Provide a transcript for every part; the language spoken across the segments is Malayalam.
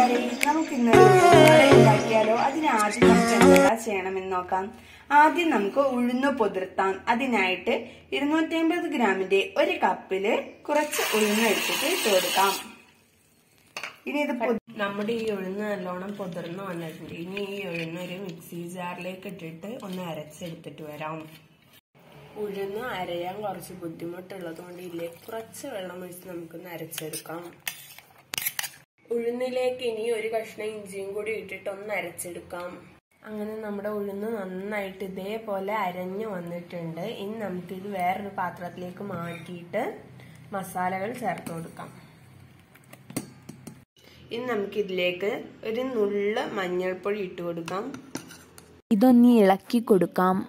കൂട്ടുകാരെ നമുക്ക് ഇന്നൊരു ഉഴുന്നുവട ഉണ്ടാക്കിയാലോ അതിന് ആദ്യം നമുക്ക് എന്തെല്ലാം ചെയ്യണമെന്ന് നോക്കാം ആദ്യം നമുക്ക് ഉഴുന്ന് പൊതിർത്താം അതിനായിട്ട് ഇരുന്നൂറ്റി അമ്പത് ഗ്രാമിന്റെ ഒരു കപ്പില് കുറച്ച് ഉഴുന്ന് എടുത്തിട്ട് ഇട്ട് കൊടുക്കാം ഇനി ഇത് പൊ- നമ്മുടെ ഈ ഉഴുന്ന് നല്ലോണം പൊതിർന്ന് വന്നിട്ടുണ്ട് ഇനി ഈ ഉഴുന്ന് ഒരു മിക്സി ജാറിലേക്ക് ഇട്ടിട്ട് ഒന്ന് അരച്ചെടുത്തിട്ട് വരാം ഉഴുന്ന് അരയാൻ കുറച്ച് ബുദ്ധിമുട്ടുള്ളത് കൊണ്ട് ഇതിലേക്ക് കുറച്ച് വെള്ളം ഒഴിച്ച് നമുക്കൊന്ന് അരച്ചെടുക്കാം ഉഴുന്നിലേക്ക് ഇനി ഒരു കഷ്ണം ഇഞ്ചിയും കൂടി ഇട്ടിട്ട് ഒന്ന് അരച്ചെടുക്കാം അങ്ങനെ നമ്മുടെ ഉഴുന്ന് നന്നായിട്ട് ഇതേപോലെ അരഞ്ഞു വന്നിട്ടുണ്ട് ഇനി നമുക്കിത് വേറൊരു പാത്രത്തിലേക്ക് മാറ്റിയിട്ട് മസാലകൾ ചേർത്ത് കൊടുക്കാം ഇനി നമുക്കിതിലേക്ക് ഒരു നുള്ള മഞ്ഞൾപ്പൊടി ഇട്ട് കൊടുക്കാം ഇതൊന്ന് ഇളക്കി കൊടുക്കാം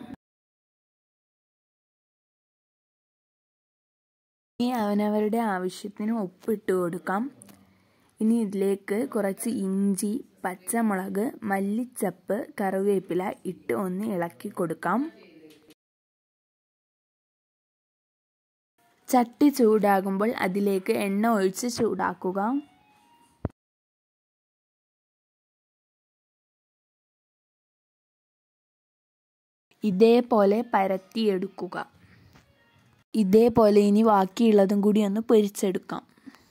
ഇനി അവനവരുടെ ആവശ്യത്തിന് ഉപ്പിട്ട് കൊടുക്കാം ഇനി ഇതിലേക്ക് കുറച്ച് ഇഞ്ചി പച്ചമുളക് മല്ലിച്ചപ്പ് കറിവേപ്പില ഇട്ട് ഒന്ന് ഇളക്കി കൊടുക്കാം ചട്ടി ചൂടാകുമ്പോൾ അതിലേക്ക് എണ്ണ ഒഴിച്ച് ചൂടാക്കുക ഇതേപോലെ പരത്തിയെടുക്കുക ഇതേപോലെ ഇനി ബാക്കിയുള്ളതും കൂടി ഒന്ന് പൊരിച്ചെടുക്കാം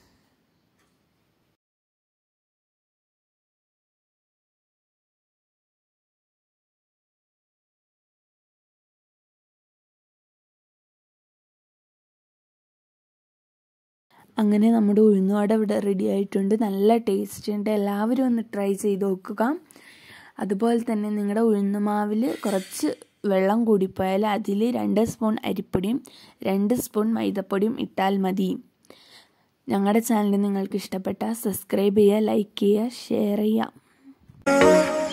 അങ്ങനെ നമ്മുടെ ഉഴുന്നുവട ഇവിടെ റെഡി ആയിട്ടുണ്ട് നല്ല ടേസ്റ്റ് ഉണ്ട് എല്ലാവരും ഒന്ന് ട്രൈ ചെയ്ത് നോക്കുക അതുപോലെ തന്നെ നിങ്ങളുടെ ഉഴുന്നുമാവിൽ കുറച്ച് വെള്ളം കൂടിപ്പോയാൽ അതിൽ രണ്ട് സ്പൂൺ അരിപ്പൊടിയും രണ്ട് സ്പൂൺ മൈദപ്പൊടിയും ഇട്ടാൽ മതി ഞങ്ങളുടെ ചാനൽ നിങ്ങൾക്ക് ഇഷ്ടപ്പെട്ടാൽ സബ്സ്ക്രൈബ് ചെയ്യുക ലൈക്ക് ചെയ്യുക ഷെയർ ചെയ്യുക